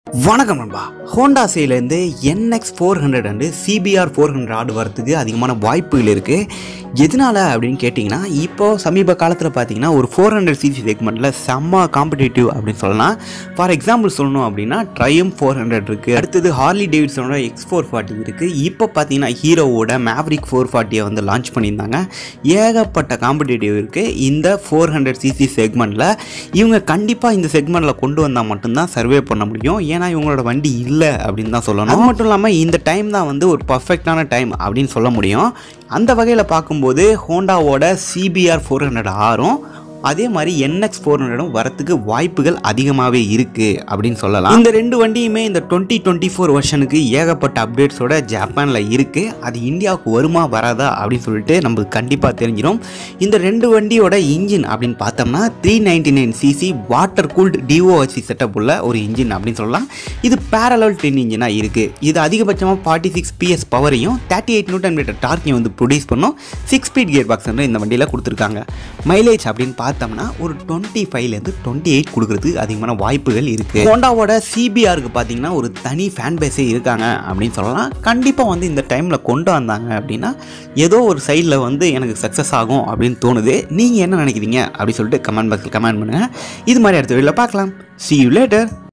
வணக்கம் நண்பா ஹோண்டா சைட்லேருந்து N X four hundred and C B R four hundred ஆடு வரத்துக்கு அதிகமான வாய்ப்புகள் இருக்குது எதனால அப்படின்னு கேட்டிங்கன்னா இப்போ சமீப காலத்தில் பார்த்தீங்கன்னா ஒரு ஃபோர் ஹண்ட்ரட் சிசி செக்மெண்ட்டில் செம்ம காம்படிட்டிவ் அப்படின்னு சொல்லலாம் ஃபார் எக்ஸாம்பிள் சொல்லணும் அப்படின்னா ட்ரையம் ஃபோர் ஹண்ட்ரட் இருக்குது அடுத்தது ஹார்லி டேவிட்ஸனோட எக்ஸ் ஃபோர் ஃபார்ட்டி இருக்குது இப்போ பார்த்தீங்கன்னா ஹீரோவோட மேவ்ரிக் ஃபோர் ஃபார்ட்டியை வந்து லான்ச் பண்ணியிருந்தாங்க ஏகப்பட்ட காம்படிட்டிவ் இருக்குது இந்த ஃபோர் ஹண்ட்ரட் சிசி செக்மெண்ட்டில் இவங்க கண்டிப்பாக இந்த செக்மெண்ட்டில் கொண்டு வந்தால் மட்டும்தான் சர்வே பண்ண முடியும் ஏன்னா இவங்களோட வண்டி இல்லை அப்படின்னு தான் சொல்லணும் அது மட்டும் இல்லாமல் இந்த டைம் தான் வந்து ஒரு பர்ஃபெக்டான டைம் அப்படின்னு சொல்ல முடியும் அந்த வகையில் பார்க்கும்போது ஹோண்டாவோட சிபிஆர் ஃபோர் ஹண்ட்ரட் ஆரும் அதே மாதிரி என்எக்ஸ் ஃபோர் ஹண்ட்ரடும் வரத்துக்கு வாய்ப்புகள் அதிகமாகவே இருக்குது அப்படின்னு சொல்லலாம் இந்த ரெண்டு வண்டியுமே இந்த டுவெண்ட்டி டுவெண்ட்டி ஃபோர் வருஷனுக்கு ஏகப்பட்ட அப்டேட்ஸோட ஜப்பானில் இருக்குது அது இந்தியாவுக்கு வருமா வராதா அப்படின்னு சொல்லிட்டு நமக்கு கண்டிப்பாக தெரிஞ்சிடும் இந்த ரெண்டு வண்டியோட இன்ஜின் அப்படின்னு பார்த்தோம்னா three ninety nine C C water cooled D O H C setup உள்ள ஒரு இன்ஜின் அப்படின்னு சொல்லலாம் இது பேரலல் டென் இன்ஜினாக இருக்குது இது அதிகபட்சமாக ஃபார்ட்டி சிக்ஸ் பிஎஸ் பவரையும் தேர்ட்டி எயிட் நியூட்டன் மீட்டர் டார்க்கையும் வந்து ப்ரொடியூஸ் பண்ணும் சிக்ஸ் ஸ்பீட் கியர் பாக்ஸ் வந்து இந்த வண்டியில் கொடுத்துருக்காங்க மைலேஜ் அப்படின்னு பார்த்தோம்னா ஒரு டுவெண்ட்டி ஃபைவ்லேருந்து டுவெண்ட்டி எயிட் கொடுக்குறதுக்கு அதிகமான வாய்ப்புகள் இருக்குது ஹோண்டாவோட சிபிஆருக்கு பார்த்தீங்கன்னா ஒரு தனி ஃபேன் பேஸே இருக்காங்க அப்படின்னு சொல்லலாம் கண்டிப்பாக வந்து இந்த டைமில் கொண்டு வந்தாங்க அப்படின்னா ஏதோ ஒரு சைடில் வந்து எனக்கு சக்ஸஸ் ஆகும் அப்படின்னு தோணுது நீங்கள் என்ன நினைக்கிறீங்க அப்படின்னு சொல்லிட்டு கமெண்ட் பாக்ஸில் கமெண்ட் பண்ணுங்கள் இது மாதிரி அடுத்த வீடியோவில் பார்க்கலாம் see you later